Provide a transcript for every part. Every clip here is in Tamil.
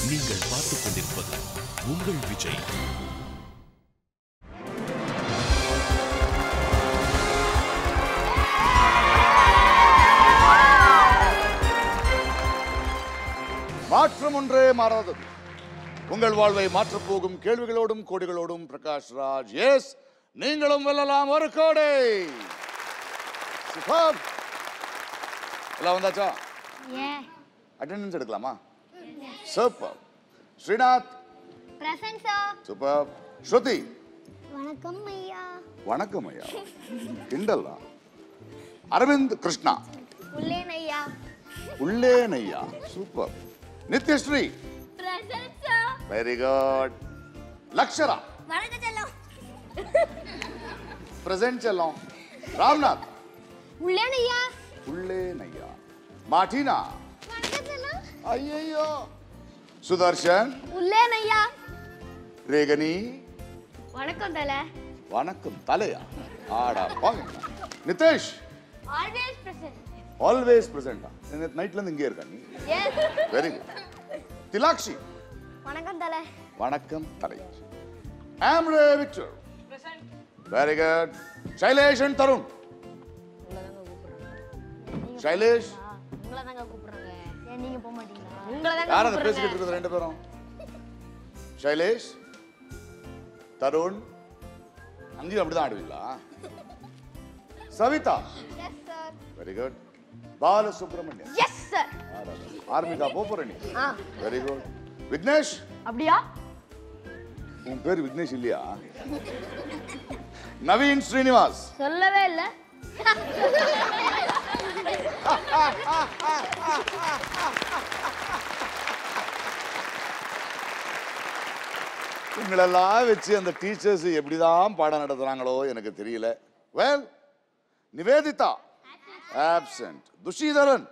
நீங்கள் பார்த்துக் கொண்டிருப்பது உங்கள் விஜய் மாற்றம் ஒன்றே மாறாதது உங்கள் வாழ்வை மாற்றப் போகும் கேள்விகளோடும் கோடிகளோடும் பிரகாஷ் ராஜ் எஸ் நீங்களும் வெல்லலாம் ஒரு கோடை Superb. எல்லாம் வந்தாச்சா ஏன் அட்டெண்டன்ஸ் எடுக்கலாமா super Srinath present sir super Shruti வணக்கம் ஐயா வணக்கம் ஐயா கிண்டல்லா அரவிந்த் கிருஷ்ணா உள்ளேன் ஐயா உள்ளேன் ஐயா super Nithyasri present sir very good Lakshara வணக்கம் செல்லம் பிரசன்ட் செல்லம் ராம்நாத் உள்ளேன் ஐயா உள்ளேன் ஐயா மார்டினா வணக்கம் செல்லம் ஐயோ சுதர்ஷன் உள்ளேன் ஐயா ரேகனி வணக்கம் தல வணக்கம் தலையா ஆடா பாங்க நிதேஷ் ஆல்வேஸ் பிரசன்ட் ஆல்வேஸ் பிரசன்டா நைட்ல இருந்து இங்கே இருக்கா நீ எஸ் வெரி குட் திலாக்ஷி வணக்கம் தல வணக்கம் தலை ஆம்ரே Victor very good Shailesh and Tarun Shailesh உங்களை தாங்க கூப்பிடுறாங்க ஏன் நீங்க போக மாட்டீங்களா உங்களை யார் அதை பேசிக்கிட்டு இருக்குது ரெண்டு பேரும் சைலேஷ் தருண் அங்கேயும் அப்படிதான் ஆடுவீங்களா Savitha yes sir very good Balasubramanian yes sir ஆர்மிகா போக போற நீ ஆ வெரி குட் விக்னேஷ் அப்படியா உன் பேர் விக்னேஷ் இல்லையா நவீன் ஸ்ரீனிவாஸ் சொல்லவே இல்ல இவங்களெல்லாம் வச்சு அந்த டீச்சர்ஸ் எப்படிதான் பாடம் நடத்துறாங்களோ எனக்கு தெரியல வெல் நிவேதிதா ஆப்சென்ட் துஷீதரன்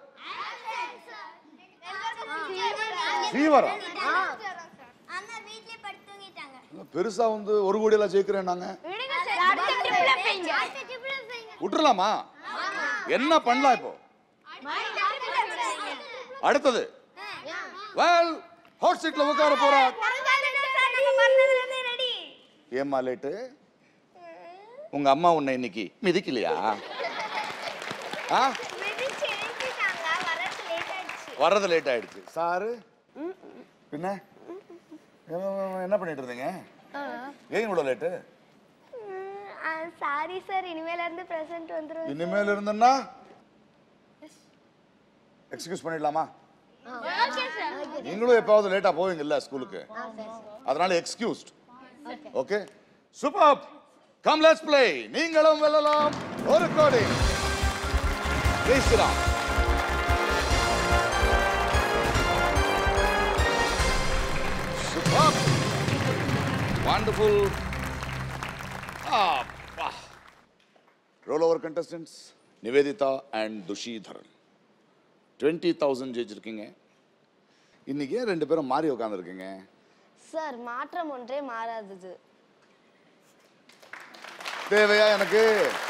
ஃபீவரா அண்ணா வீட்லயே படுத்து தூங்கிட்டாங்க பெருசா வந்து ஒரு கோடி எல்லாம் ஜெயிக்கிறேன் நாங்க விடுங்க சார் அடுத்த ட்ரிப்ல செய்யுங்க அடுத்த ட்ரிப்ல செய்யுங்க விட்டுறலாமா என்ன பண்ணலாம் இப்போ அடுத்தது வெல் ஹாட் சீட்ல உட்கார போறா ஏம்மா லேட்டு உங்க அம்மா உன்னை இன்னைக்கு மிதிக்கலையா ஆ வர்றது லேட் ஆயிடுச்சு சாரு பின்ன இவன் என்ன பண்ணிட்டு இருந்தீங்க ஏன் இவ்வளவு லேட்டு சாரி சார் இனிமேல இருந்து பிரசன்ட் வந்துரும் இனிமேல் இருந்தன்னா எக்ஸ்கியூஸ் பண்ணிடலாமா ஓகே சார் நீங்களும் எப்பாவது லேட்டா போவீங்கல்ல ஸ்கூலுக்கு அதனால excused okay super come let's play நீங்களும் வெல்லலாம் ஒரு கோடி பேசுறான் super wonderful roll over contestants Nivedita and Thusheetharan twenty thousand ஜெயிச்சிருக்கீங்க இன்னைக்கு ஏன் ரெண்டு பேரும் மாறி உட்காந்துருக்கீங்க சார் மாற்றம் ஒன்றே மாறாதது தேவையா எனக்கு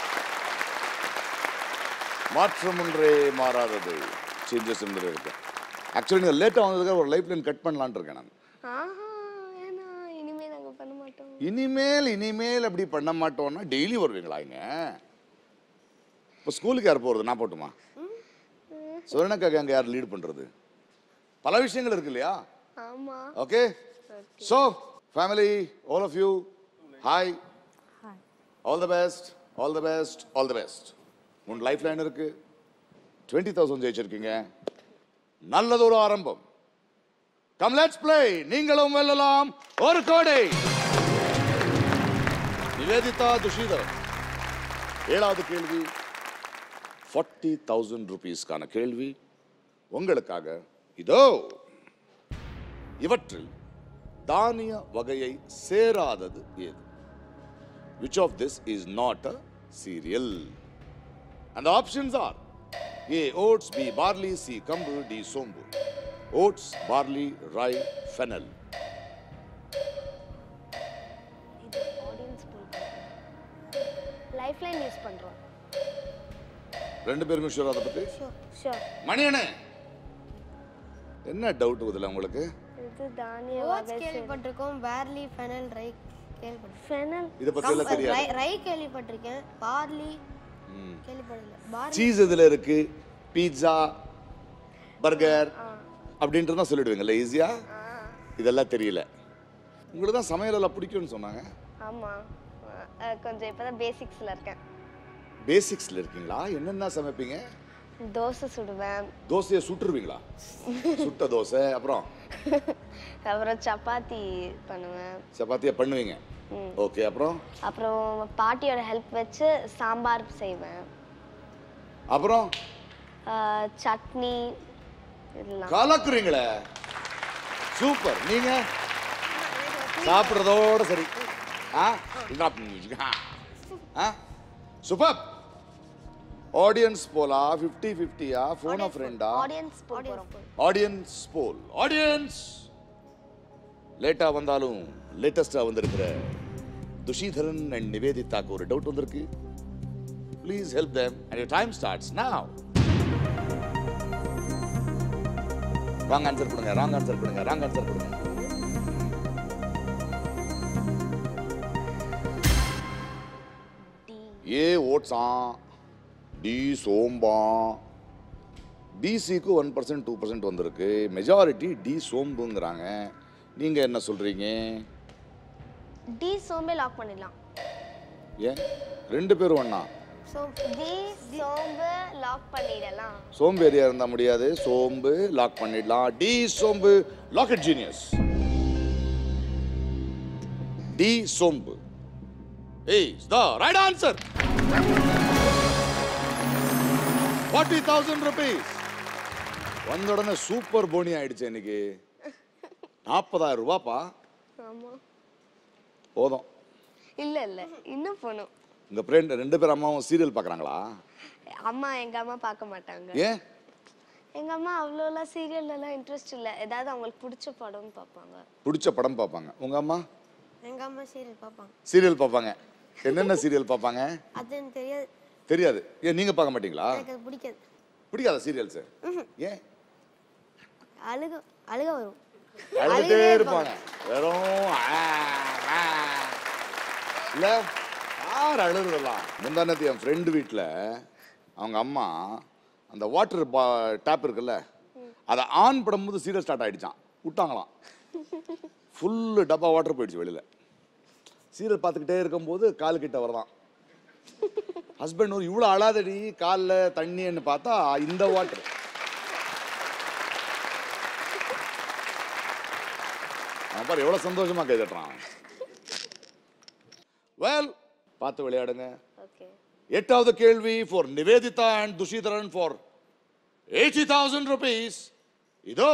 மாற்றம் ஒன்றே மாறாதது சேஞ்சஸ் இருக்கு ஆக்சுவலி நீங்கள் லேட்டாக வந்ததுக்கு ஒரு லைஃப் லைன் கட் பண்ணலான்னு இருக்கேன் நான் ஆஹா ஏன்னா இனிமே நாங்க பண்ண மாட்டோம் இனிமேல் இனிமேல் அப்படி பண்ண மாட்டோம்னா டெய்லி வருவீங்களா இங்க இப்போ ஸ்கூலுக்கு யார் போகிறது நான் போட்டுமா சுவர்ணக்காக அங்கே யார் லீட் பண்ணுறது பல விஷயங்கள் இருக்கு இல்லையா ஆமா okay so family all of you hi all the best all the best all the best உன் லைஃப் லைன் இருக்கு டுவெண்ட்டி தௌசண்ட் ஜெயிச்சிருக்கீங்க நல்லதொரு ஆரம்பம் கம் லெட்ஸ் ப்ளே நீங்களும் வெல்லலாம் ஒரு கோடை நிவேதிதா துஷீதர் ஏழாவது கேள்வி ஃபார்ட்டி தௌசண்ட் ருபீஸ்க்கான கேள்வி உங்களுக்காக இதோ இவற்றில் தானிய வகையை சேராதது ஏது which of this is not a cereal and the options are a oats b barley c kambu d sombu oats barley rye fennel இது ஆடியன்ஸ் லைஃப் லைன் யூஸ் பண்றோம் ரெண்டு பேருமே ஷூர் அதை பத்தி ஷூர் மணியனே என்ன டவுட் இதுல உங்களுக்கு இது பத்து தானிய ஓட்ஸ் வகை கேள்விப்பட்டிருக்கோம் பேர்லி ஃபெனல் ரை கேள்விப்பட்டிருக்கேன் ஃபெனல் இதை பத்தி எல்லாம் தெரியாது ரை ரை கேள்விப்பட்டிருக்கேன் பார்லி கேள்விப்படல பார்லி சீஸ் இதுல இருக்கு பீட்சா பர்கர் அப்படின்றது தான் சொல்லிடுவீங்கல்ல ஈஸியா இதெல்லாம் தெரியல உங்களுக்கு தான் சமையல் எல்லாம் பிடிக்கும்னு சொன்னாங்க ஆமா அஹ், கொஞ்சம் இப்பதான் பேசிக்ஸ்ல இருக்கேன் பேசிக்ஸ்ல இருக்கீங்களா என்னென்ன சமைப்பீங்க தோசை சுடுவேன் தோசையை சுட்டுருவீங்களா சுட்ட தோசை அப்புறம் அப்புறம் சப்பாத்தி பண்ணுவேன் சப்பாத்தியா பண்ணுவீங்க ஓகே அப்புறம் அப்புறம் பாட்டியோட ஹெல்ப் வச்சு சாம்பார் செய்வேன் அப்புறம் அஹ், சட்னி இதெல்லாம் கலக்குறீங்களே சூப்பர் நீங்க சாப்பிடுறதோட சரி ஆ இந்தா, ஆ சூப்பர் ஆடியன்ஸ் போலா ஃபிஃப்டி ஃபிஃப்டியா ஃபோன் ஃப்ரெண்டா ஆடியன்ஸ் போகிறோம் ஆடியன்ஸ் போல் ஆடியன்ஸ் லேட்டா வந்தாலும் லேட்டஸ்டா வந்திருக்கிற துஷீதரன் அண்ட் நிவேதிதாக்கு ஒரு டவுட் வந்திருக்கு please help them and your time starts now wrong answer கொடுங்க ராங் ஆன்சர் கொடுங்க ராங் ஆன்சர் கொடுங்க ஏ ஓட்ஸா டி சோம்பா பிசிக்கு ஒன் பர்சன்ட் டூ பர்சன்ட் வந்திருக்கு மெஜாரிட்டி டி சோம்புங்கிறாங்க நீங்க என்ன சொல்றீங்க டி சோம்பே லாக் பண்ணிடலாம் ஏன் ரெண்டு பேரும் ஒண்ணா ஸோ டி சோம்பு லாக் பண்ணிடலாம் சோம்பேறியா இருந்தா முடியாது சோம்பு லாக் பண்ணிடலாம் டி சோம்பு லாக்கெட் ஜீனியஸ் டி சோம்பு ஏய் the right answer forty thousand rupees வந்த உடனே சூப்பர் போனி ஆயிடுச்சு இன்னைக்கு நாற்பதாயிரம் ரூபாப்பா ஆமா போதும் இல்ல இல்ல இன்னும் போகணும் உங்க ஃப்ரெண்ட் ரெண்டு பேரும் அம்மாவும் சீரியல் பார்க்கறாங்களா அம்மா எங்க அம்மா பார்க்க மாட்டாங்க ஏன் எங்க அம்மா அவ்வளோலாம் சீரியல்ல எல்லாம் இன்ட்ரெஸ்ட் இல்ல ஏதாவது அவங்களுக்கு பிடிச்ச படம் பார்ப்பாங்க பிடிச்ச படம் பார்ப்பாங்க உங்க அம்மா எங்க அம்மா சீரியல் பார்ப்பாங்க சீரியல் பார்ப்பாங்க என்னென்ன சீரியல் பார்ப்பாங்க அது எனக்கு தெரியாது தெரியாது ஏன் நீங்க பார்க்க மாட்டீங்களா எனக்கு அது பிடிக்காது பிடிக்காத சீரியல்ஸ் ஏன் அழுக அழுக வரும் அழுதுட்டே இருப்பாங்க வெறும் ஆ, ஆ. இல்ல யார் அழுகுறதெல்லாம் முந்தானத்து என் ஃப்ரெண்டு வீட்டில் அவங்க அம்மா அந்த வாட்டர் பா டேப் இருக்குல்ல அதை ஆன் பண்ணும்போது சீரியல் ஸ்டார்ட் ஆயிடுச்சான் விட்டாங்களாம் ஃபுல்லு டப்பா வாட்டர் போயிடுச்சு வெளியில சீரியல் பார்த்துக்கிட்டே இருக்கும்போது கால் கிட்ட வரதான் ஹஸ்பண்ட் ஒரு இவ்வளோ அழாதடி காலில் தண்ணின்னு பார்த்தா இந்த வாட்டர் அவன் பாரு எவ்வளோ சந்தோஷமா கை தட்டுறான் வெல் பார்த்து விளையாடுங்க ஓகே எட்டாவது கேள்வி for Nivedita and Thushitharan for eighty thousand rupees இதோ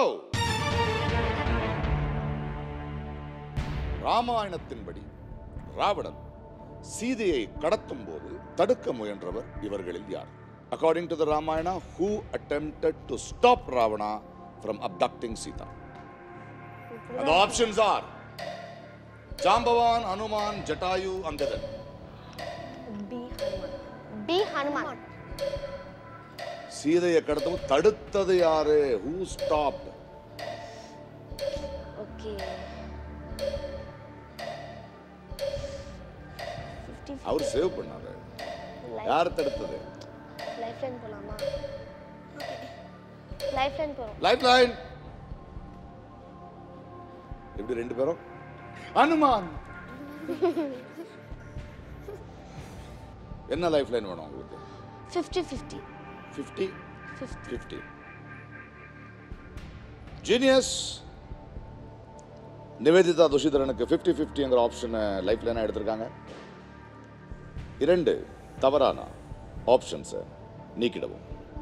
ராமாயணத்தின்படி ராவணன் சீதையை கடத்தும் போது தடுக்க முயன்றவர் இவர்களில் யார் according to the Ramayana who attempted to stop Ravana from abducting Sita அந்த options are Jambavan Hanuman Jatayu Angadan B Hanuman B Hanuman சீதையை கடத்தும் தடுத்தது யாரு ஹூ ஸ்டாப் ஓகே ஃபிஃப்டி அவர் சேவ் பண்ணாரு யார் தடுத்தது லைஃப் லைன் போலாமா லைஃப் லைன் போறோம் லைஃப் லைன் எப்படி ரெண்டு பேரும் அனுமான் என்ன லைஃப் லைன் வேணும் உங்களுக்கு fifty fifty fifty fifty fifty genius Nivedita துஷிதரனுக்கு ஃபிஃப்டி ஃபிஃப்டிங்கிற ஆப்ஷனை லைஃப் லைனாக எடுத்திருக்காங்க இரண்டு தவறான ஆப்ஷன்ஸை நீக்கிடவும்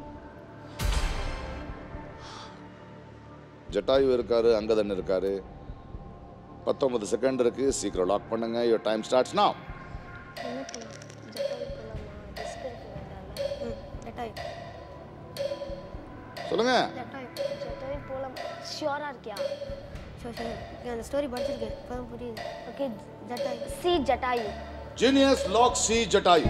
ஜட்டாயு இருக்காரு அங்கதன் இருக்காரு பத்தொன்பது செகண்ட் இருக்கு சீக்கிரம் லாக் பண்ணுங்க யுவர் டைம் ஸ்டார்ட்ஸ் now என்ன போலாம் ஜப்பான் போலாமா டிஸ்க் இருக்கு வேண்டாம்ல ம் ஜட்டாயு சொல்லுங்க ஜட்டாயு ஜட்டாய் போலாம் ஷியோரா இருக்கியா ஷோ ஷோ அந்த ஸ்டோரி படிச்சிருக்கேன் இப்போ புரியுது okay Jatayu C Jatayu genius lock C Jatayu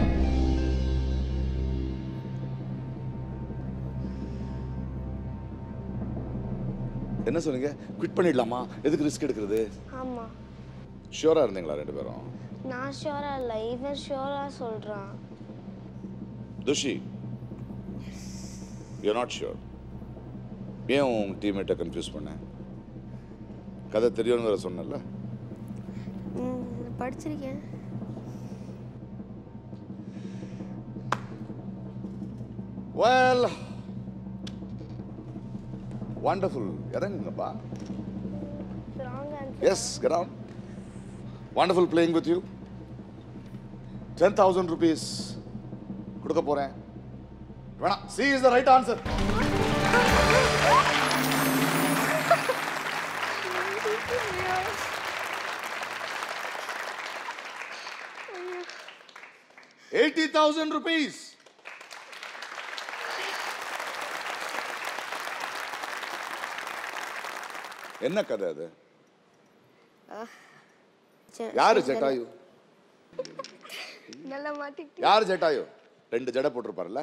என்ன சொன்னீங்க குவிட் பண்ணிடலாமா எதுக்கு ரிஸ்க் எடுக்கிறது ஆமா ஷியோரா இருந்தீங்களா ரெண்டு பேரும் நான் ஷியோரா இல்லை இவன் ஷியோரா சொல்றான் துஷி யூ நாட் ஷியோர் ஏன் உன் டீம்மேட்டை கன்ஃபியூஸ் பண்ண கதை தெரியும்னு வேற சொன்னல ம், படிச்சிருக்கேன் வெல் வண்டர்ஃபுல் இறங்குங்கப்பா wrong yes get on wonderful playing with you ten thousand rupees கொடுக்க போறேன் வேணாம் C is the right answer eighty thousand rupees என்ன கதை அது யாரு ஜட்டாயு நல்லா மாட்டிக்கிட்டு யாரு ஜட்டாயு ரெண்டு ஜடை போட்டிருப்பாருல்ல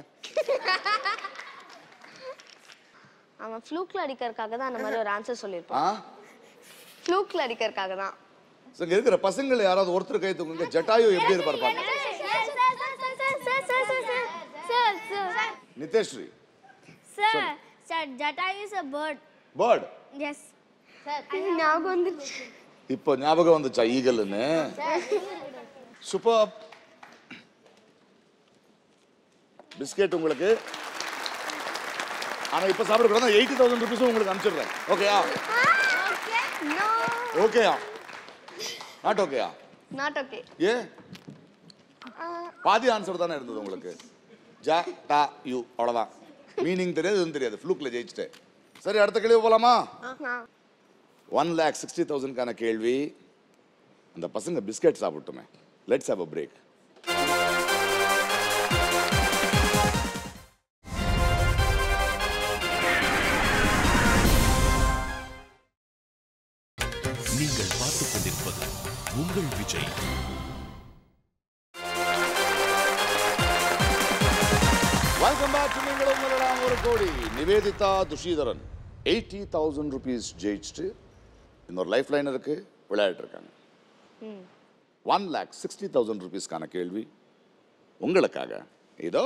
அவன் ஃப்ளூக்ல அடிக்கிறதுக்காக தான் அந்த மாதிரி ஒரு ஆன்சர் சொல்லியிருப்பான் ஆ ஃப்ளூக்ல அடிக்கிறதுக்காக தான் So, இங்க இருக்கிற பசங்களை யாராவது ஒருத்தர் கை தூக்குங்க ஜட்டாயு எப்படி இருப்பாரு பாருங்க Nitheshri Sir, sir, Jatayu is a bird. Bird Yes. ஞாபகம் வந்துருச்சு இப்போ ஞாபகம் வந்துச்சா ஈகல்னு சூப்பர் பிஸ்கெட் உங்களுக்கு ஆனா இப்ப சாப்பிடக்கூடாது எயிட்டி தௌசண்ட் ருபீஸும் உங்களுக்கு அனுப்பிச்சிடுறேன் ஓகேயா நோ ஓகேயா நாட் ஓகேயா நாட் ஓகே ஏ பாதி ஆன்சர் தானே இருந்தது உங்களுக்கு ஜ டா யூ அவ்வளவுதான் மீனிங் தெரியாது எதுவும் தெரியாது ஃப்ளூக்ல ஜெயிச்சிட்டேன் சரி அடுத்த கேள்வி போலாமா ஒன் லேக் சிக்ஸ்டி தௌசண்ட்கான கேள்வி அந்த பசங்க பிஸ்கட் சாப்பிட்டுமே லெட்ஸ் ஹேவ் அ பிரேக் நீங்கள் பார்த்துக் கொண்டிருப்பது உங்கள் விஜய் வெல்கம் பேக் டு நீங்கள் உங்களெல்லாம் ஒரு கோடி Nivedita Thushitharan eighty thousand rupees ஜெயிச்சுட்டு இன்னொரு லைஃப் லைன் இருக்கு விளையாட்டு இருக்காங்க ஒன் லேக் சிக்ஸ்டி தௌசண்ட் ருபீஸ்க்கான கேள்வி உங்களுக்காக இதோ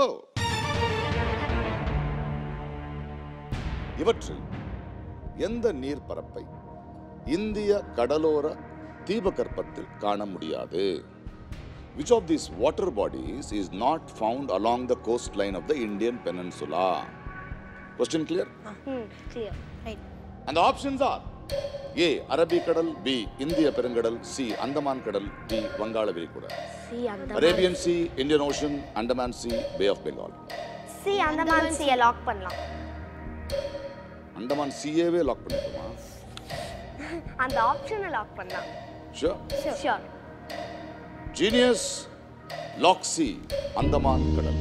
இவற்றில் எந்த நீர்ப்பரப்பை இந்திய கடலோர தீபகற்பத்தில் காண முடியாது Which of these water bodies is not found along the coastline of the Indian peninsula? Question clear? ம் clear Right. And the options are A. அரபிக்கடல் B. இந்திய பெருங்கடல் C. அந்தமான் கடல் D. வங்காள விரிகுடா சி அந்த Arabian sea Indian ocean Andaman sea bay of Bengal sea அந்த மாதிரி சியை லாக் பண்ணலாம் அண்டமான் சிஏவே லாக் பண்ணிட்டோமா அந்த ஆப்ஷனை லாக் பண்ணலாம் sure sure genius lock C Andaman கடல்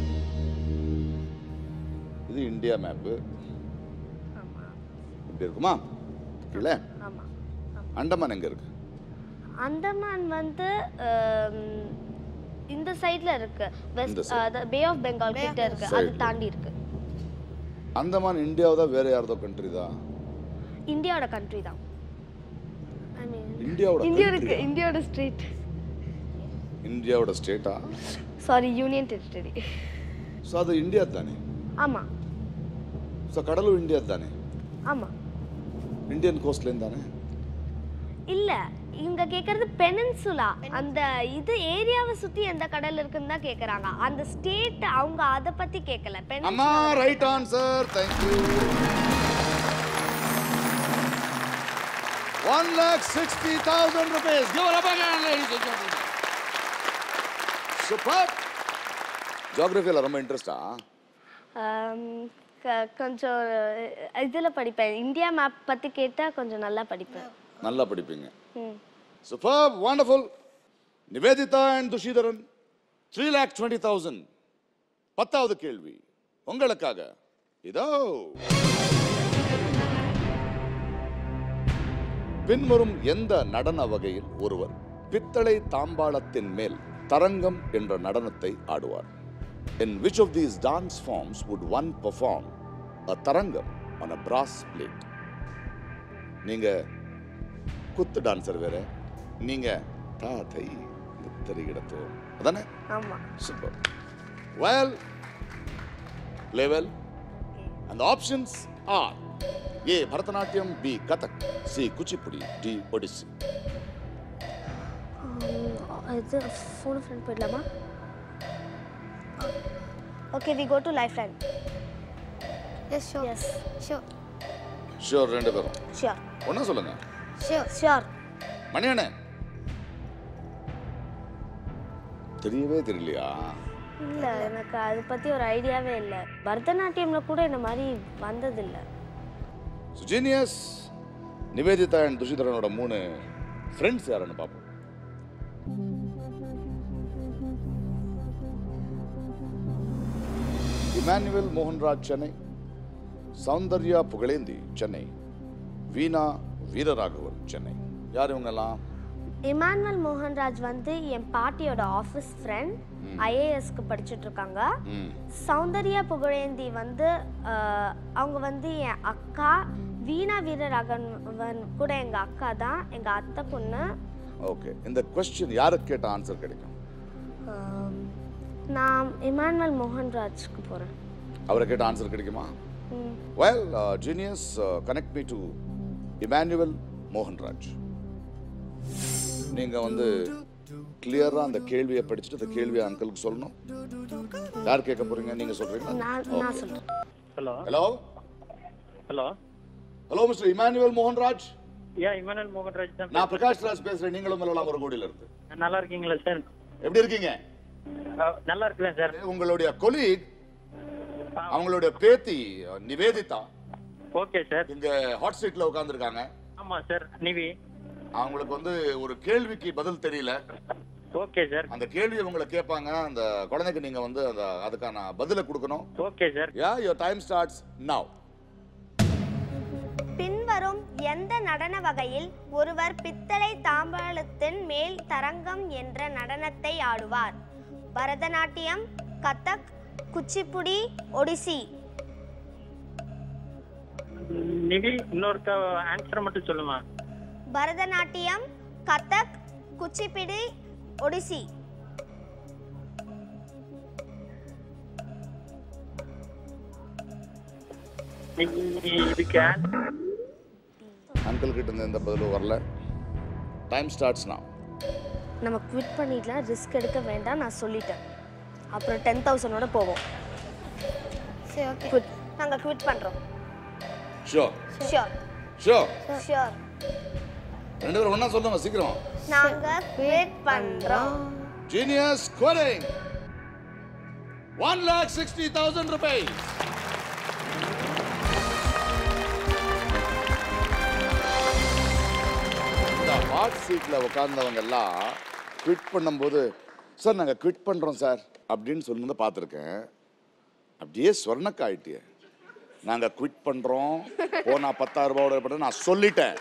இது இந்தியா மேப்பு ஆமா இப்படி இருக்குமா கீழே ஆமா அண்டமான் எங்க இருக்கு அந்தமான் வந்து ஆம், இந்த சைடுல இருக்கு இந்த வெஸ்ட் பே ஆஃப் பெங்கால் கிட்ட இருக்கு அது Side. தாண்டி இருக்கு அந்தமான் இந்தியாவதா வேற யாரதோ கண்ட்ரி தான் இந்தியாவோட கண்ட்ரி தான் ஐ மீன் இந்தியாவோட இந்தியா country இருக்கு ஆ? இந்தியாவோட ஸ்டேட் இந்தியாவோட ஸ்டேட்டா சாரி யூனியன் டெரிட்டரி ஸோ அது இந்தியா தானே ஆமா ஸோ கடலும் இந்தியா தானே ஆமா இந்தியன் கோஸ்ட்லேருந்து தானே இல்ல இவங்க கேக்குறது பெனின்சுலா அந்த இது ஏரியாவை சுத்தி எந்த கடல் இருக்குன்னு தான் கேக்குறாங்க அந்த ஸ்டேட் அவங்க அத பத்தி கேட்கல அம்மா peninsula right answer thank you one lakh sixty thousand rupees super ஜியோகிரஃபியில் ரொம்ப இன்ட்ரெஸ்டா ஆம், க- கொஞ்சம் இதுல படிப்பேன் இந்தியா மேப் பத்தி கேட்டா கொஞ்சம் நல்லா படிப்பேன் நல்லா படிப்பீங்க ம். Super wonderful Nivedita and Thushitharan three lakh twenty thousand பத்தாவது கேள்வி உங்களுக்காக இதோ பின்வரும் எந்த நடன வகையில் ஒருவர் பித்தளை தாம்பாளத்தின் மேல் தரங்கம் என்ற நடனத்தை ஆடுவார் In which of these dance forms would one perform a tarangam on a brass plate? நீங்க குத்து டான்சர் வேற நீங்க தாத்தை நித்தரிகிடத்தோ அதானே ஆமா super well level And the options are A. Bharatanatyam B. Kathak C. Kuchipudi D. Odissi இது ஃபோன் ஃப்ரெண்ட் போயிடலாமா okay we go to life line yes sure yes sure sure ரெண்டு பேரும் ஷியோர் ஒன்றா சொல்லுங்க ஷோ ஷியோர் மணியண்ணே தெரியவே தெரியலையா இல்லை எனக்கு அதை பற்றி ஒரு ஐடியாவே இல்லை பரதநாட்டியம்ல கூட இந்த மாதிரி வந்ததில்லை ஜீனியஸ் நிவேதிதா அண்ட் துஷிதரனோட மூணு ஃப்ரெண்ட்ஸ் யாருன்னு பார்ப்போம் இமானுவேல் மோகன்ராஜ் சென்னை சௌந்தர்யா புகழேந்தி சென்னை வீணா வீரராகவன் சென்னை யார் இவங்கெல்லாம் இமானுவல் மோகன்ராஜ் வந்து என் பாட்டியோட ஆஃபீஸ் ஃப்ரெண்ட் ஐஏஎஸ்க்கு படிச்சுட்டு இருக்காங்க ம் சௌந்தர்யா புகழேந்தி வந்து அஹ், அவங்க வந்து என் அக்கா வீணா வீரராகவன் கூட எங்கள் அக்கா தான் எங்கள் அத்தை பொண்ணு ஓகே இந்த கொஸ்டின் யாருக்கு கேட்ட ஆன்சர் கிடைக்கும் ஆம், நான் இமானுவல் மோகன்ராஜ்க்கு போகிறேன் அவரை கேட்ட ஆன்சர் கிடைக்குமா well genius connect me to Emmanuel Mohanraj நீங்க வந்து கிளியரா அந்த கேள்வியை படிச்சுட்டு அந்த கேள்வியை அங்கிளுக்கு சொல்லணும் யார் கேட்க போறீங்க நீங்க சொல்றீங்களா நான் நான் சொல்கிறேன் hello hello hello hello mister Emmanuel Mohanraj yeah Emmanuel Mohanraj தான் நான் பிரகாஷ் ராஜ் பேசுறேன் நீங்களும் வரலாம் ஒரு கோடியில இருந்து பேசுறேன். நல்லா இருக்கீங்களா சார் எப்படி இருக்கீங்க அஹ், நல்லா இருக்கிறேன் சார் உங்களுடைய கொலீக் அவங்களுடைய பேத்தி uh, நிவேதிதா ஓகே சார் இங்க ஹாட் சீட்ல உட்கார்ந்துருக்காங்க ஆமா சார் நிவி அவங்களுக்கு வந்து ஒரு கேள்விக்கு பதில் தெரியல ஓகே சார் அந்த கேள்வி உங்களை கேட்பாங்க அந்த குழந்தைக்கு நீங்க வந்து அந்த அதுக்கான பதிலை கொடுக்கணும் okay sir yeah your time starts now பின்வரும் எந்த நடன வகையில் ஒருவர் பித்தளை தாம்பாளத்தின் மேல் தரங்கம் என்ற நடனத்தை ஆடுவார் பரதநாட்டியம் கதக் குச்சிப்புடி ஒடிசி நிவி இன்னொருக்க ஆன்சர் மட்டும் சொல்லுமா பரதநாட்டியம் கதக் குச்சிப்பிடி ஒடிசி நீ இதுக்கு answer அங்கிள் கிட்ட இருந்து எந்த பதிலும் வரல டைம் ஸ்டார்ட்ஸ் நவ் நம்ம குவிட் பண்ணிடலாம் ரிஸ்க் எடுக்க வேண்டாம் நான் சொல்லிட்டேன் அப்புறம் டென் தௌசண்டோட போவோம் சரி ஓகே குவிட் நாங்கள் குவிட் பண்ணுறோம் ஷோர் ஷியோர் ஷோர் ஷியோர் ரெண்டு பேரும் ஒண்ணா சொல்லுங்க சீக்கிரம் நாங்கள் குவிட் பண்ணுறோம் ஜீனியஸ் கோடிங் one lakh sixty thousand rupees இந்த ஹாட் சீட்ல உட்கார்ந்தவங்க எல்லாம் குவிட் பண்ணும்போது சார் நாங்க குவிட் பண்றோம் சார் அப்படின்னு சொல்லுங்க பார்த்துருக்கேன் அப்படியே சொர்ணக்காயிட்டிய நாங்க குவிட் பண்றோம் போனா பத்தாயிரம் ரூபாயோட ஏற்பட்ட நான் சொல்லிட்டேன்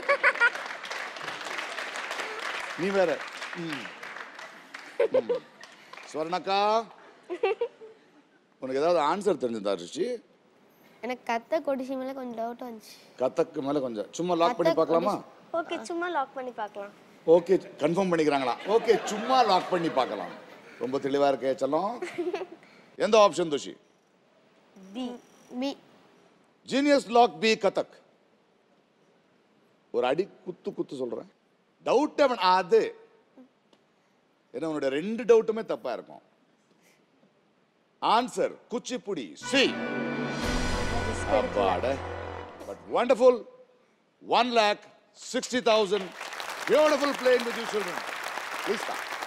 நீ வேற ம். ம். ஸ்வர்ணக்கா உனக்கு ஏதாவது ஆன்சர் தெரிஞ்சதா ரிஷி எனக்கு கத்த கொடிசி மேலே கொஞ்சம் டவுட் வந்துச்சு கதக்கு மேல கொஞ்சம் சும்மா லாக் பண்ணி பார்க்கலாமா ஓகே சும்மா லாக் பண்ணி பார்க்கலாம் ஓகே கன்ஃபார்ம் பண்ணிக்கிறாங்களா ஓகே சும்மா லாக் பண்ணி பார்க்கலாம் ரொம்ப தெளிவா இருக்கே செல்லம் எந்த option Thushi B B genius lock B Kathak ஒரு அடி குத்து குத்து சொல்றேன் டவுட் அவன் அது ஏன்னா உன்னோட ரெண்டு டவுட்டுமே தப்பா இருக்கும் ஆன்சர் குச்சிப்புடி சி அப்பாட but wonderful one lakh sixty thousand beautiful playing with you children please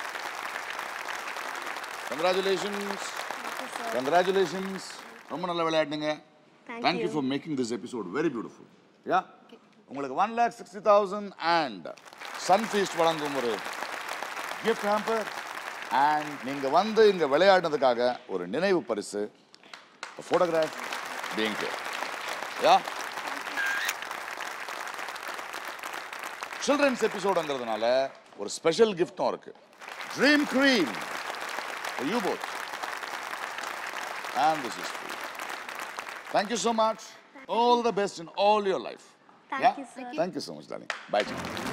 congratulations congratulations ரொம்ப நல்லா விளையாடுங்க Thank thank you for making this episode very beautiful yeah உங்களுக்கு one lakh sixty thousand and Sunfeast வழங்கும் ஒரு கிஃப்ட் ஹேம்பர் அண்ட் நீங்க வந்து இங்க விளையாடினதுக்காக ஒரு நினைவு பரிசு ஃபோட்டோகிராஃப் பீங் யா சில்ட்ரன்ஸ் எபிசோடுங்கிறதுனால ஒரு ஸ்பெஷல் கிஃப்டும் இருக்கு dream cream you both and this is free Thank you so much. All the best in all your life. Thank you, sir. Thank you so much, darling. Bye.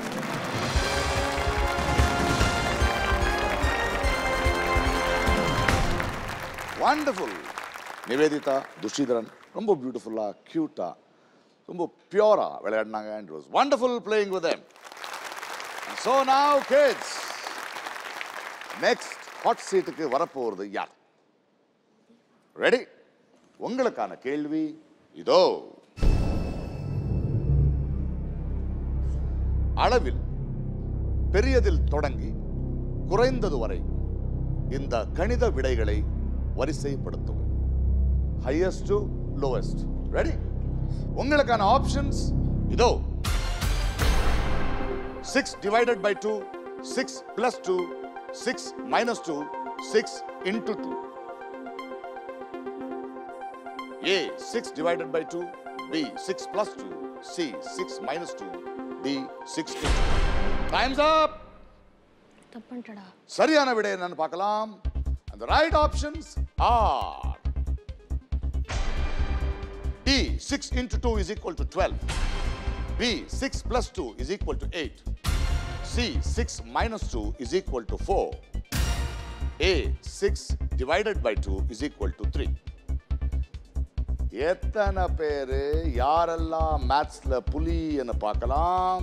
Wonderful. Nivedita Thushitharan ரொம்ப பியூட்டிஃபுல்லா கியூட்டா ரொம்ப பியூரா விளையாடினாங்க and was wonderful playing with them so now kids next hot சீட்டுக்கு வரப்போறது யார் ரெடி உங்களுக்கான கேள்வி இதோ அளவில் பெரியதில் தொடங்கி குறைந்தது வரை இந்த கணித விடைகளை வரிசைப்படுத்தும் ஹையஸ்ட் டு லோவஸ்ட் ரெடி உங்களுக்கான ஆப்ஷன்ஸ் இதோ six divided by two six plus two six minus two six into two A 6 divided by 2, B 6 plus 2, C 6 minus 2, D 6 into 2. Time's up. தப்புன்ட்டடா சரியான விடை என்னன்னு பார்க்கலாம் and the right options are D 6 into 2 is equal to 12 B 6 plus 2 is equal to 8 C 6 minus 2 is equal to 4 A 6 divided by 2 is equal to 3 எத்தனை பேரு யாரெல்லாம் மேத்ஸ்ல புலின்னு பார்க்கலாம்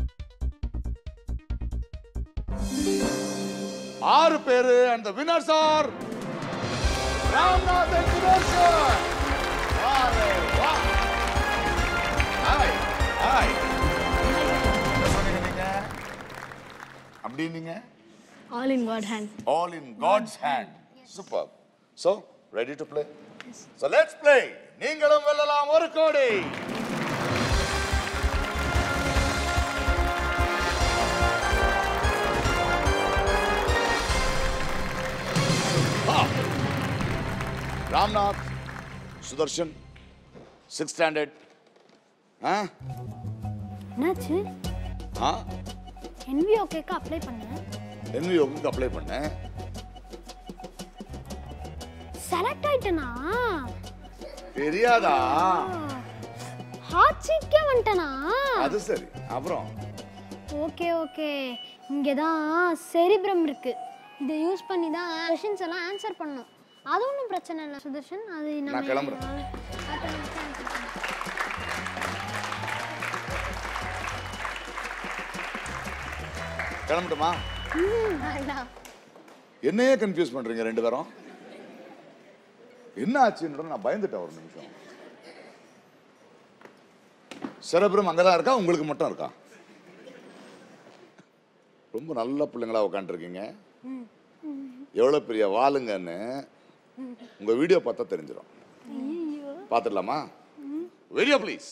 ஆறு பேரு and the winners are Ramnath and Sudarshan வாரே வா ஹாய் ஹாய் என்ன சொன்னீங்க நீங்க அப்படின்னீங்க all in God hand all in God's hand. Superb. So, ready to play? So let's play. நீங்களும் வெல்லலாம் ஒரு கோடி Ah. Ramnath Sudarshan six standard ஆ என்னாச்சு ஆ என்விஓ கேக்க அப்ளை பண்ணேன் என்விஓக்கு அப்ளை பண்ணேன் செலக்ட் ஆயிட்டனா தெரியாதா ஹாட் சீட்கே வந்துட்டனா அது சரி அப்புறம் ஓகே ஓகே இங்கே தான் செரிப்ரம் இருக்கு இதை யூஸ் பண்ணி தான் கொஷின்ஸ் எல்லாம் ஆன்சர் பண்ணணும் அது ஒன்றும் பிரச்சனை இல்லை சுதர்ஷன் அது நம்ம நான் கிளம்புறேன். automatic ஆ answer பண்ணணும். கிளம்பட்டுமா ம், வேண்டாம் என்னையே கன்ஃபியூஸ் பண்றீங்க ரெண்டு பேரும் என்ன ஆச்சுன்ற நான் பயந்துட்டேன் ஒரு நிமிஷம் சிறப்புறம் அங்கதான் இருக்கா உங்களுக்கு மட்டும் இருக்கா ரொம்ப நல்ல பிள்ளைங்களா உட்காந்துருக்கீங்க எவ்வளவு பெரிய வாளுங்கன்னு உங்க வீடியோ பார்த்தா தெரிஞ்சிடும் பார்த்துடலாமா video please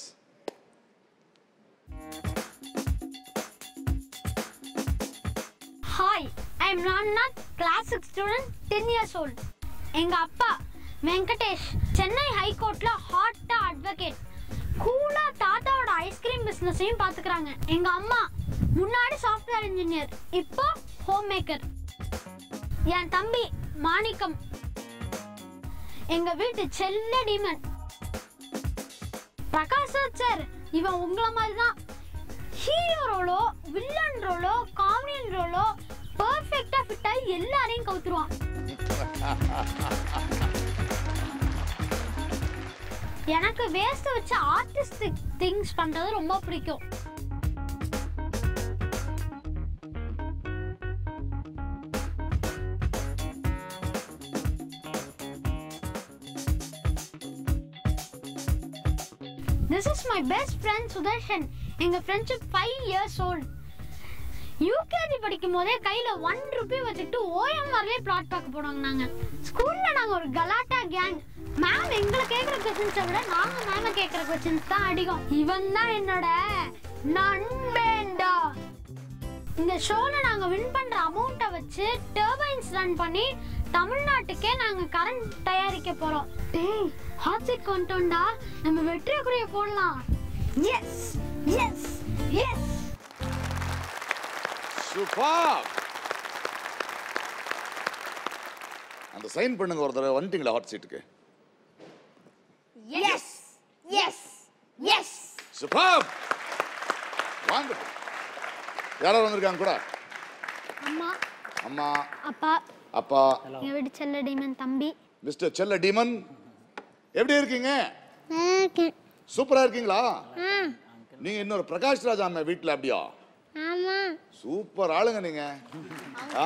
hi I am Ramnath class six student ten years old எங்க அப்பா வெங்கடேஷ் சென்னை ஹைகோர்ட்ல ஹாட்டா அட்வொகேட் கூலா தாத்தாவோட ஐஸ்கிரீம் பிசினஸையும் பாத்துக்கறாங்க எங்க அம்மா முன்னாடி சாஃப்ட்வேர் இன்ஜினியர் இப்போ ஹோம் மேக்கர் என் தம்பி மாணிக்கம் எங்க வீட்டு செல்ல டீமன் பிரகாஷ் சார் இவன் உங்கள மாதிரி தான் ஹீரோ ரோலோ வில்லன் ரோலோ காமெடியன் ரோலோ பர்ஃபெக்ட்டா ஃபிட் ஆகி எல்லாரையும் கவுத்துருவான் எனக்கு வேஸ்ட் வச்சு ஆர்டிஸ்டிக் திங்ஸ் பண்றது ரொம்ப பிடிக்கும் this is my best friend Sudarshan எங்க friendship five years old UKG படிக்கும் போதே கையில ஒன் ருபி வச்சுட்டு ஓஎம்ஆர்லயே பிளாட் பார்க்க போனாங்க நாங்க ஸ்கூல்ல நாங்க ஒரு கலாட்டா கேங் மேம் எங்களை கேக்குற கொஸ்டின்ஸை விட நாங்க மேம கேக்குற கொஸ்டின்ஸ் தான் அடிக்கும் இவன் தான் என்னோட நண்பேண்டா இந்த ஷோல நாங்க வின் பண்ற அமௌண்ட்டை வச்சு டர்பைன்ஸ் ரன் பண்ணி தமிழ்நாட்டுக்கே நாங்க கரண்ட் தயாரிக்க போறோம் டேய் ஹாட் சீட் கொண்டோம்டா நம்ம வெற்றி குறிய போடலாம் எஸ் எஸ் எஸ் சூப்பர் அந்த சைன் பண்ணுங்க ஒரு தடவை வந்துட்டீங்களா ஹாட் சீட்டுக்கு எஸ் எஸ் எஸ் சூப்பர் வாங்க யாராவது வந்திருக்காங்க கூட அம்மா அம்மா அப்பா அப்பா எங்கள் வீட்டு செல்ல டீமன் தம்பி மிஸ்டர் செல்ல டீமன் எப்படி இருக்கீங்க சூப்பரா இருக்கீங்களா நீங்க இன்னொரு பிரகாஷ் ராஜ் அண்ணன் வீட்டுல அப்படியா ஆமா சூப்பர் ஆளுங்க நீங்க ஆ?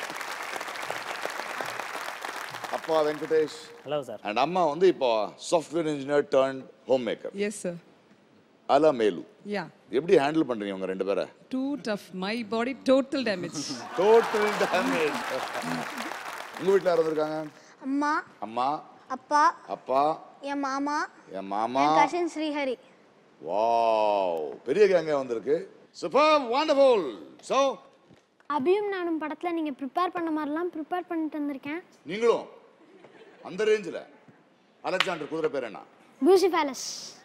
அப்பா வெங்கடேஷ் ஹலோ சார் அண்ட் அம்மா வந்து இப்போ software engineer turn home maker Yes, sir. அலா மேலு Yeah. எப்படி ஹேண்டில் பண்றீங்க உங்க ரெண்டு பேரை Too tough. My body, total damage. Total damage உங்க வீட்ல யார் வந்திருக்காங்க அம்மா அம்மா அப்பா அப்பா என் மாமா என் மாமா என் கசின் ஸ்ரீஹரி வாவ் பெரிய கேங்க வந்திருக்கு சூப்பர் வண்டர்ஃபுல் சோ அபியும் நானும் படத்தில் நீங்கள் ப்ரிப்பேர் பண்ண மாதிரிலாம் ப்ரிப்பேர் பண்ணிட்டு வந்திருக்கேன் நீங்களும் அந்த ரேஞ்சில் அலெக்சாண்டர் குதிரை பேர் என்ன பியூசி பேலஸ்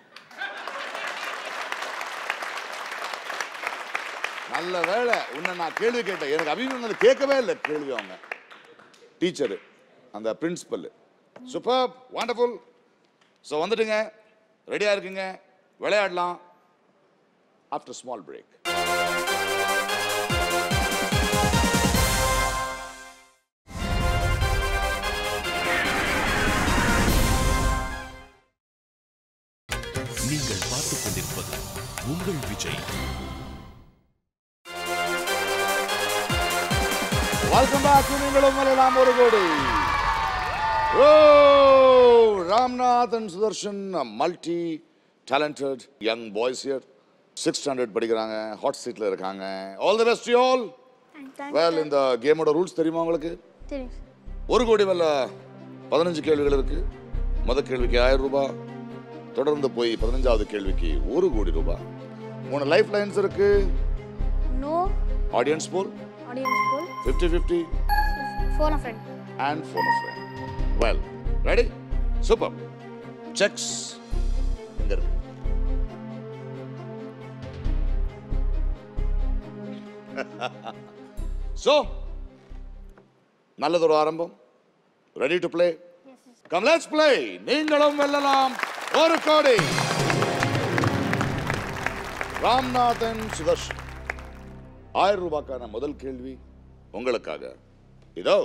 நல்ல வேளை உன்னை நான் கேள்வி கேட்டேன் எனக்கு அபிமானம் கேட்கவே இல்லை கேள்வி அவங்க டீச்சரு அந்த பிரின்சிபல் சூப்பர் வண்டர்ஃபுல் ஸோ வந்துட்டுங்க ரெடியாக இருக்குங்க விளையாடலாம் ஆஃப்டர் ஸ்மால் பிரேக் நீங்கள் பார்த்துக் கொண்டிருப்பது உங்கள் விஜய் வெல்கம் பேக் நீங்களும் வரலாம் ஒரு கோடி ஓ Ramnath and Sudarshan multi talented young boys here six standard படிக்கிறாங்க ஹாட் சீட்ல இருக்காங்க all the best you all well இந்த கேமோட ரூல்ஸ் தெரியுமா உங்களுக்கு தெரியும் ஒரு கோடி மேல பதினஞ்சு கேள்விகள் இருக்கு முத கேள்விக்கு ஆயிரம் ரூபாய் தொடர்ந்து போய் பதினஞ்சாவது கேள்விக்கு ஒரு கோடி ரூபாய் மூணு லைஃப் லைன்ஸ் இருக்கு no audience poll audience poll fifty fifty phone friend and phone a friend. Well, ready? Super. Checks. இங்க இருக்கு. so, நல்லதொரு ஆரம்பம் ready to play come let's play நீங்களும் வெல்லலாம் ஒரு கோடி ராம்நாதன் சுதர்ஷன் ஆயிரம் ரூபாய்க்கான முதல் கேள்வி உங்களுக்காக இதோ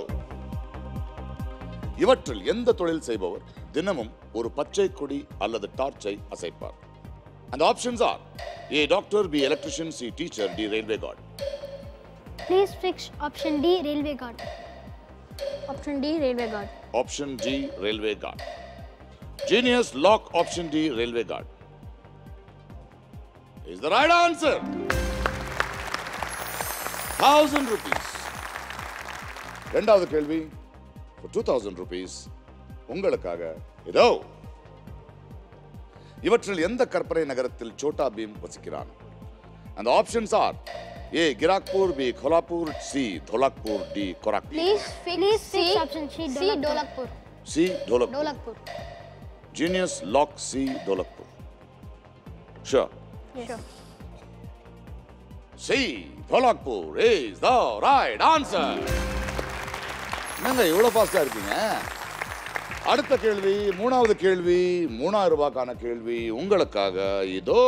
இவற்றில் எந்த தொழில் செய்பவர் தினமும் ஒரு பச்சை கொடி அல்லது டார்ச்சை அசைப்பார் அந்த options are A doctor B electrician C teacher D railway guard please fix option D railway guard option D railway guard option D railway guard genius lock option D railway guard is the right answer thousand rupees இரண்டாவது கேள்வி டூ தௌசண்ட் ருபீஸ் உங்களுக்காக இதோ இவற்றில் எந்த கற்பனை நகரத்தில் சோட்டா பீம் வசிக்கிறான் அந்த options are A Kharagpur B Kolhapur C Dholakpur D Gorakhpur please please fix option C C Dholakpur C Dholak Dholakpur Genius Lock C Dolakpur. Sure. C Dolakpur is the right answer. என்னங்க இவ்வளவு ஃபாஸ்டா இருக்கீங்க அடுத்த கேள்வி மூணாவது கேள்வி மூணாயிரம் ரூபாய்க்கான கேள்வி உங்களுக்காக இதோ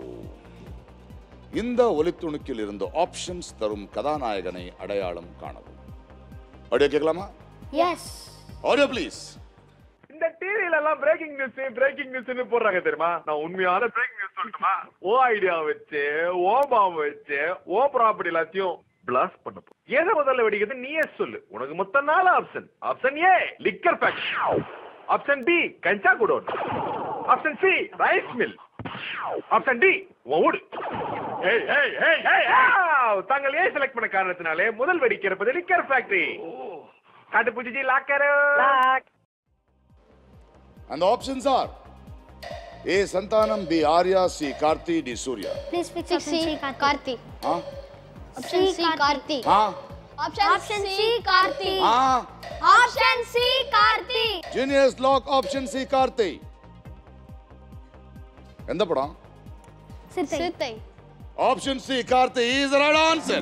இந்த ஒலித்துணுக்கில் இருந்த ஆப்ஷன்ஸ் தரும் கதாநாயகனை அடையாளம் காணவும் ஆடியோ கேட்கலாமா எஸ் ஆடியோ ப்ளீஸ் இந்த டிவில எல்லாம் பிரேக்கிங் நியூஸ் பிரேக்கிங் நியூஸ்னு போடுறாங்க தெரியுமா நான் உண்மையான பிரேக்கிங் நியூஸ் சொல்லட்டுமா ஓ ஐடியா வச்சு ஓ பாம் வச்சு ஓ ப்ராப்பர்ட்டி எல்லாத்தையும் பிளாஸ்ட் பண்ண போ எதை முதல்ல வெடிக்கிறது நீயே சொல்லு உனக்கு மொத்தம் நாலு option option A liquor factory option B கஞ்சா godown option C rice mill option D ஊடு ஏய் ஏய் ஏய் ஏய் ஆ! தாங்கள் ஏன் செலக்ட் பண்ண காரணத்தினாலே முதல் வெடிக்கிறப்பது லிக்கர் ஃபேக்டரி காட்டுப்பூச்சி லாக்கரு lock And the options are A. Santanam, B. Arya, C. Karthi, D. Surya. Please fix option C Karthi Huh? Option C Karthi Huh? Option C Karthi Huh? Option C Karthi Genius Lock, option C. Karthi. எந்த படம் சித்தை சித்தை option C Karthi is right answer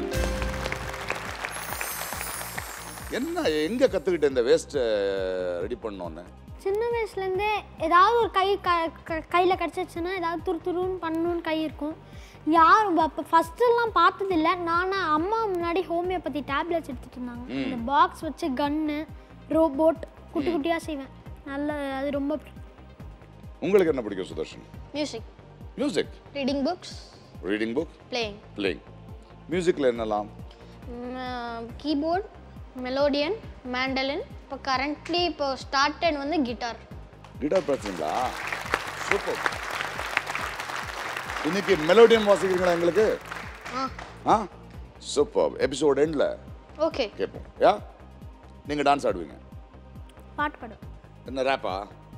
என்ன எங்க கத்துக்கிட்ட இந்த வேஸ்ட் ரெடி பண்ணோன்னு சின்ன வயசுலேருந்தே ஏதாவது ஒரு கை க க- கையில் கிடச்சிச்சுன்னா ஏதாவது துரு துருன்னு பண்ணணும்னு கை இருக்கும் யாரும் அப்போ ஃபஸ்ட்டுலாம் பார்த்ததில்ல நானா அம்மா முன்னாடி ஹோமியோபதி டேப்லெட்ஸ் எடுத்துட்டு இருந்தாங்க இந்த பாக்ஸ் வச்சு கன்னு ரோபோட் குட்டி குட்டியாக செய்வேன் நல்ல அது ரொம்ப பிடி- உங்களுக்கு என்ன பிடிக்கும் Sudarshan music music reading books reading book playing playing மியூசிக்கில் என்னலாம் கீபோர்ட் மெலோடியன் மேண்டலின் இப்போ கரண்ட்லி இப்போ ஸ்டார்டட் வந்து கிட்டார் கிட்டார் பேசுறீங்களா சூப்பர் இன்னைக்கு மெலோடியன் வாசிக்கிறீங்களா எங்களுக்கு ஆ ஆ சூப்பர் எபிசோட் எண்டில் ஓகே கேட்போம் யா நீங்கள் டான்ஸ் ஆடுவீங்க பாட்டு பாடும் என்ன ரேப்பா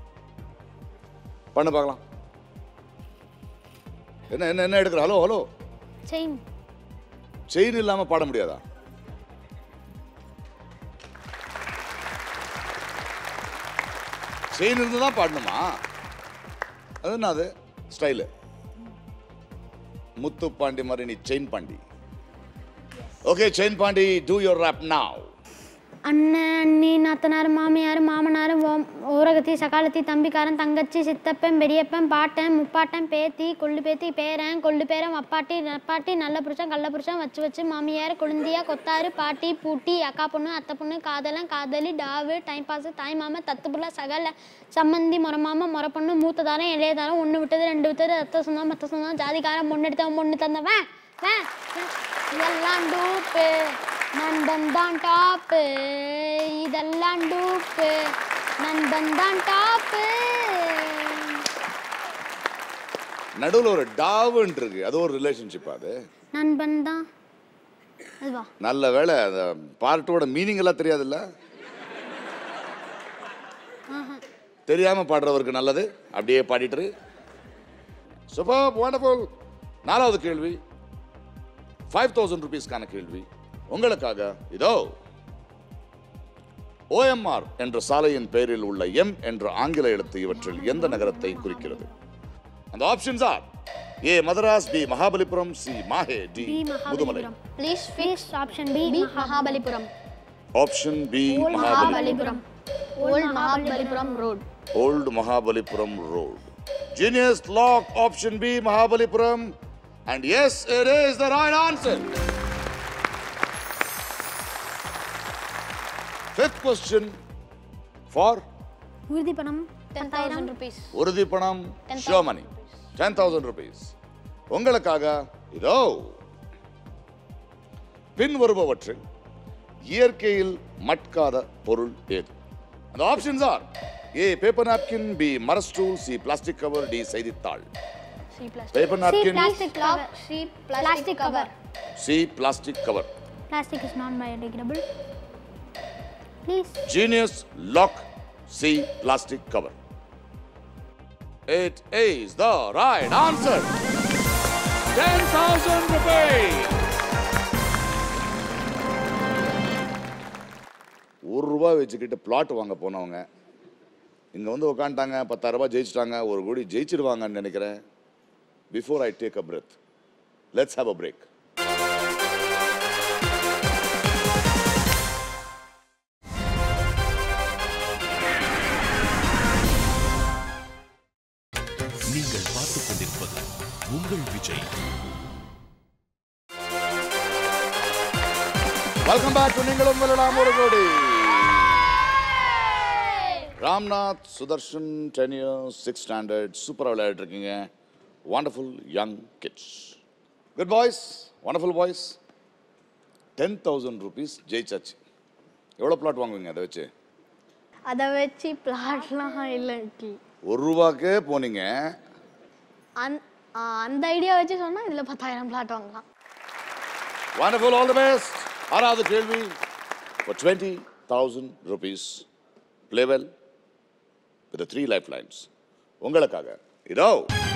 பண்ண பார்க்கலாம் என்ன என்ன என்ன எடுக்கிற ஹலோ ஹலோ செயின் செயின் இல்லாமல் பாட முடியாதா செயின் இருந்து தான் பாடணுமா அது என்ன அது ஸ்டைலு முத்து பாண்டி மாதிரி நீ chain Pandi okay chain Pandi do your rap now அண்ணன் அண்ணி நாத்தனார் மாமியார் மாமனார் ஓ- ஓரகத்தி சகாலத்தி தம்பிக்காரன் தங்கச்சி சித்தப்பன் பெரியப்பன் பாட்டன் முப்பாட்டன் பேத்தி கொள்ளு பேத்தி பேரன் கொள்ளு பேரன் அப்பாட்டி நப்பாட்டி நல்ல புருஷன் கள்ள புருஷன் வச்சு வச்சு மாமியார் கொழுந்தியா கொத்தாரு பாட்டி பூட்டி அக்கா பொண்ணு அத்தை பொண்ணு காதலன் காதலி டாவு டைம் பாஸ் தாய் மாமா தத்து புள்ள சகல சம்மந்தி முறமாமா முறை பொண்ணு மூத்ததாரம் இளையதாரம் ஒன்று விட்டது ரெண்டு விட்டது ரத்த சொந்தம் மத்த சொந்தம் ஜாதிக்காரன் பொண்ணு எடுத்தவன் பொண்ணு தந்தவன் வன், வன். இதெல்லாம் டூப்பு நண்பன் தான் டாப்பு இதெல்லாம் டூப்பு நண்பன் தான் டாப்பு நடுவில் ஒரு டாவுன்னு இருக்கு அது ஒரு ரிலேஷன்ஷிப் அது நண்பன் தான் அதுவா நல்ல வேளை அந்த பார்ட்டோட மீனிங் எல்லாம் தெரியாதுல்ல தெரியாம பாடுறவருக்கு நல்லது அப்படியே பாடிட்டு சூப்பர் வண்டர்ஃபுல் நாலாவது கேள்வி ஃபைவ் தௌசண்ட் ருபீஸ்க்கான கேள்வி உங்களுக்காக இதோ ஓஎம்ஆர் என்ற சாலையின் பெயரில் உள்ள எம் என்ற ஆங்கில எழுத்து இவற்றில் எந்த நகரத்தை குறிக்கிறது அந்த options are A Madras B Mahabalipuram C Mahe D B Mudumalai Mahabalipuram please please option B B Mahabalipuram option B Mahabalipuram Mahabalipuram old Mahabalipuram road Old Mahabalipuram Road. Genius lock option B, Mahabalipuram. And yes, it is the right answer. Fifth question for உறுதி பணம் டென் தௌசண்ட் ருபீஸ் உறுதி பணம் show money. 10,000 rupees. உங்களுக்காக இதோ பின் வருபவற்றில் இயற்கையில் மட்காத பொருள் ஏது அந்த options are A paper napkin B மரஸ்டூல் சி பிளாஸ்டிக் கவர் டி செய்தித்தாள் C plastic paper C napkin plastic lock cover C plastic plastic cover cover C plastic cover plastic is non biodegradable please genius lock C plastic cover it is the right answer 10000 rupees ஒரு ரூபாய் வச்சுக்கிட்டு பிளாட் வாங்க போனவங்க இங்கே வந்து உட்காந்துட்டாங்க பத்தாயிரம் ரூபாய் ஜெயிச்சிட்டாங்க ஒரு கோடி ஜெயிச்சிடுவாங்கன்னு நினைக்கிறேன் before I take a breath let's have a break நீங்கள் பார்த்துக் கொண்டிருப்பது உங்கள் விஜய் வெல்கம் பேக் டு நீங்களும் வெல்லலாம் ஒரு கோடி Ramnath Sudarshan ten years six standard சூப்பராக விளையாடிட்டு இருக்கீங்க wonderful young kids good boys wonderful boys ten thousand rupees ஜெயிச்சாச்சு எவ்வளோ பிளாட் வாங்குவீங்க அதை வச்சு அதை வச்சு பிளாட்லாம் இல்லை ஒரு ரூபாக்கே போனீங்க அந் ஆ, அந்த ஐடியா வச்சு சொன்னால் இதில் பத்தாயிரம் பிளாட் வாங்கலாம் Wonderful, all the best. ஆறாவது கேள்வி for 20,000 rupees. Play well with the three lifelines. உங்களுக்காக இதோ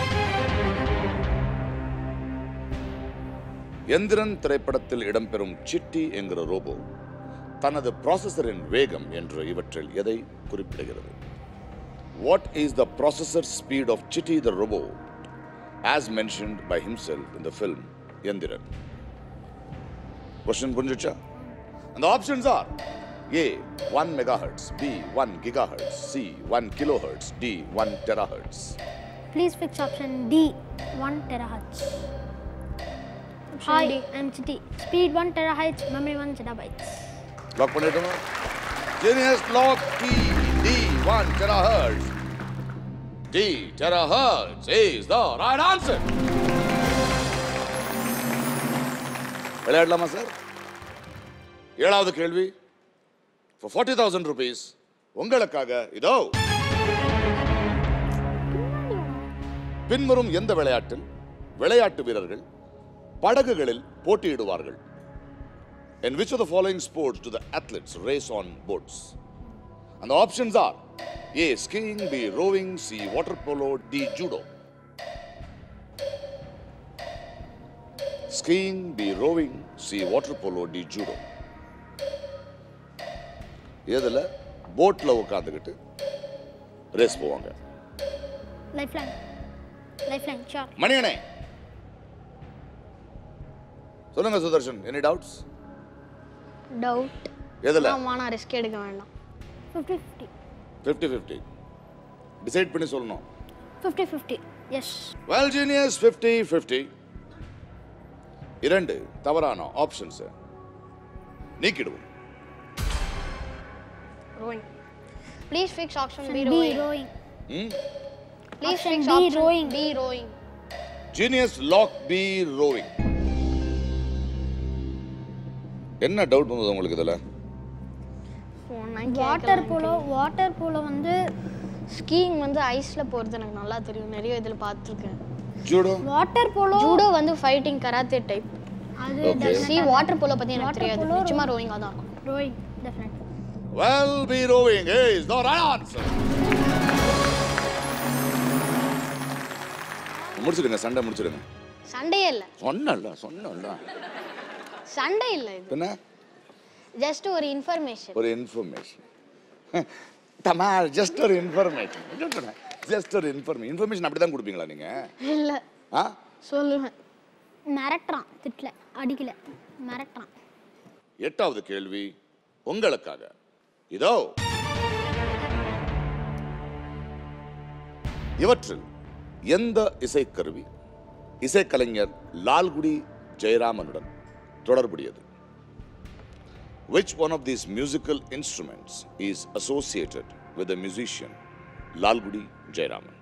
எந்திரன் திரைப்படத்தில் இடம்பெறும் சிட்டி என்கிற ரோபோ தனது ப்ராசஸரின் வேகம் என்று இவற்றில் எதை குறிப்பிடுகிறது what is the processor speed of Chitti the robot as mentioned by himself in the film Enthiran question புரிஞ்சுச்சா அந்த options are A one megahertz B one gigahertz C one kilohertz D one terahertz please fix option D one terahertz Hi, I'm Chiti. Speed 1 terabytes, memory 1 zettabytes. Lock பண்ணிட்டோமா genius lock D D 1 terahertz D terahertz is the right answer. விளையாடலாமா சார் ஏழாவது கேள்வி for 40000 rupees உங்களுக்காக இதோ பின்வரும் எந்த விளையாட்டில் விளையாட்டு வீரர்கள் படகுகளில் போட்டியிடுவார்கள் In which of the following sports do the athletes race on boats? And the options are A. Skiing, B. Rowing, C. Water polo, D. Judo. Skiing, B. Rowing, C. Water polo, D. Judo. இதில் போட்டில் உட்காந்துக்கிட்டு ரேஸ் போவாங்க Lifeline. Lifeline, sure. மணியனே சொல்லுங்க சுதர்ஷன் எனி டவுட்ஸ் டவுட் எதுல ஆமாம் ரிஸ்க் எடுக்க வேண்டாம் 50 50. ஃபிஃப்டி ஃபிஃப்டி டிசைட் பண்ணி சொல்லணும் 50 50. Yes. Well genius fifty fifty இரண்டு தவறான options நீக்கிடுவோம் rowing please fix option B B, rowing rowing. ம் please Option fix B, option rowing. B rowing genius lock B roving என்ன டவுட் வந்தது உங்களுக்கு இதுல வாட்டர் போலோ வாட்டர் போலோ வந்து ஸ்கீயிங் வந்து ஐஸ்ல போறது எனக்கு நல்லா தெரியும் நிறைய இதுல பார்த்துருக்கேன் ஜூடோ வாட்டர் போலோ ஜூடோ வந்து ஃபைட்டிங் கராத்தே டைப் அது Okay. சி வாட்டர் போலோ பத்தி எனக்கு Water தெரியாது polo, நிச்சயமா ரோயிங்கா தான் இருக்கும் rowing definitely well B rowing is the right answer முடிச்சிடுங்க சண்டை முடிச்சிடுங்க சண்டையே இல்ல சொன்னல சொன்னல சண்டை இல்ல இது என்ன ஜஸ்ட் ஒரு இன்ஃபர்மேஷன் ஒரு இன்ஃபர்மேஷன் தமா ஜஸ்ட் ஒரு இன்ஃபர்மேஷன் ஜஸ்ட் ஒரு இன்ஃபர்மேஷன் இன்ஃபர்மேஷன் அப்படி தான் கொடுப்பீங்களா நீங்க இல்ல ஆ சொல்லுவேன் மிரட்டுறான் திட்டல அடிக்கல மிரட்டுறான் எட்டாவது கேள்வி உங்களுக்காக இதோ இவற்றில் எந்த இசைக்கருவி இசைக்கலைஞர் லால்குடி ஜெயராமனுடன் தொடர்புடையது Which one of these musical instruments is associated with the musician Lalgudi Jayaraman?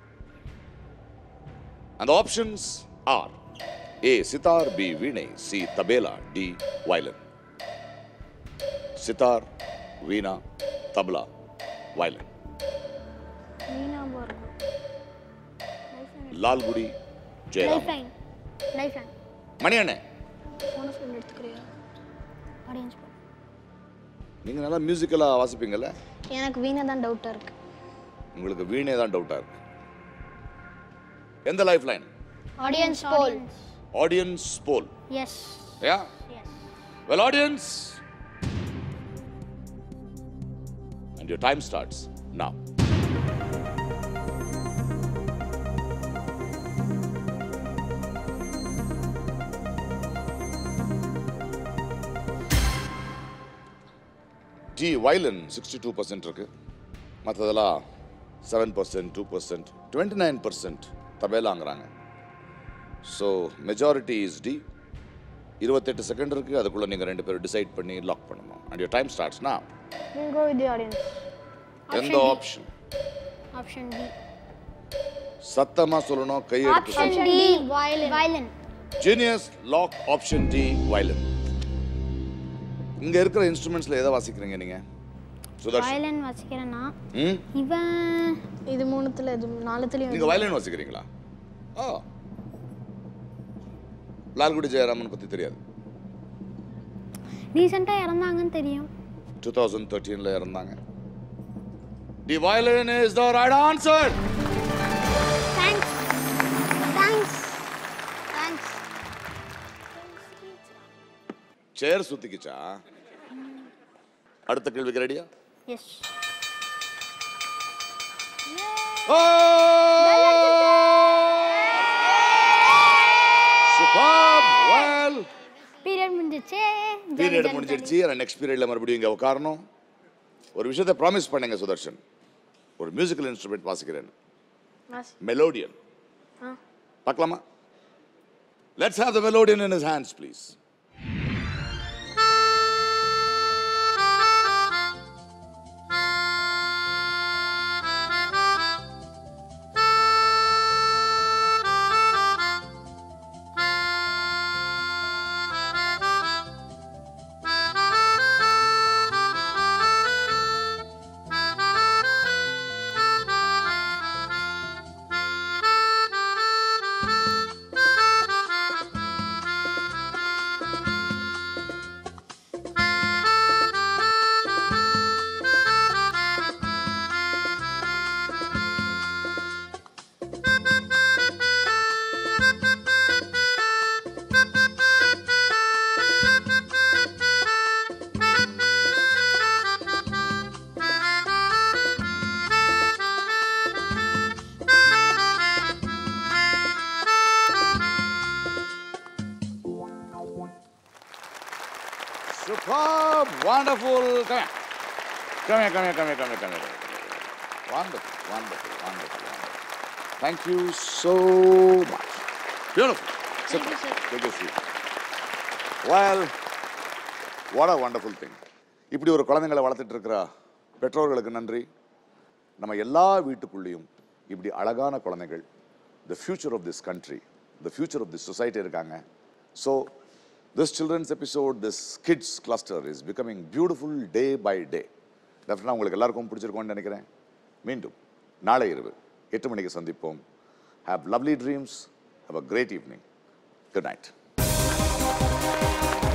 And the options are A. Sitar, B. Veena, C. Tabela, D. Violin. Sitar, Veena, Tabla, Violin. Lalgudi Jayaram lifeline lifeline மணியண்ணே போன ஃப்ரெண்ட் எடுத்துக்கிறியா ஆடியன்ஸ் நீங்க நல்லா மியூசிக்கலா வாசிப்பீங்கல்ல எனக்கு வீணை தான் டவுட்டா இருக்கு உங்களுக்கு வீணே தான் டவுட்டா இருக்கு எந்த lifeline audience poll audience poll yes yeah well audience and your time starts now D violin sixty two percent இருக்கு மற்றதெல்லாம் seven percent two percent twenty nine percent தபேலாங்கிறாங்க ஸோ மெஜாரிட்டி இஸ் டி இருபத்தெட்டு செகண்ட் இருக்கு அதுக்குள்ள நீங்க ரெண்டு பேரும் டிசைட் பண்ணி லாக் பண்ணணும் அண்ட் யோர் டைம் ஸ்டார்ட்ஸ்னா We'll go with the audience. எந்த ஆப்ஷன் ஆப்ஷன் டி சத்தமா சொல்லணும் கையெடுத்து option D violin violin genius lock option D violin இங்க இருக்கிற இன்ஸ்ட்ருமெண்ட்ஸ்ல எதை வாசிக்கிறீங்க நீங்க சுதர்ஷன் வயலின் வாசிக்கிறேன்னா ம் இவன் இது மூணுத்துல இது நாலுத்துலயும் நீங்க வயலின் வாசிக்கிறீங்களா ஆ லால்குடி ஜெயராமன் பத்தி தெரியாது ரீசெண்டாக இறந்தாங்கன்னு தெரியும் டூ தௌசண்ட் தேர்ட்டீனில் இறந்தாங்க the violin is the right answer thanks thanks thanks chair சுத்திக்கிச்சா அடுத்த கேள்விக்கு ரெடியா எஸ் சூப்பர் வெல் பீரியட் முடிஞ்சிச்சே பீரியட் முடிஞ்சிடுச்சு ஆனால் நெக்ஸ்ட் பீரியட்ல மறுபடியும் இங்கே உட்காரணும் ஒரு விஷயத்தை ப்ராமிஸ் பண்ணுங்க சுதர்ஷன் ஒரு மியூசிக்கல் இன்ஸ்ட்ருமெண்ட் வாசிக்கிறேன் மெலோடியன் பார்க்கலாமா Let's have the melodian in his hands, please. Superb, wonderful. Come here. Come here, come here, come here, come here, come here. Wonderful, wonderful, wonderful, wonderful. Thank you so much. Beautiful. Sit Thank you, down. sir. Take a seat. Well, what a wonderful thing. இப்படி ஒரு குழந்தைங்களை வளர்த்துட்டு இருக்கிற பெற்றோர்களுக்கு நன்றி நம்ம எல்லா வீட்டுக்குள்ளேயும் இப்படி அழகான குழந்தைகள் the future of this country the future of this society இருக்காங்க so this childrens episode this kids cluster is becoming beautiful day by day டெஃபினட்டாக உங்களுக்கு எல்லாருக்கும் பிடிச்சிருக்கோம்னு நினைக்கிறேன் மீண்டும் நாளை இரவு எட்டு மணிக்கு சந்திப்போம் have lovely dreams have a great evening good night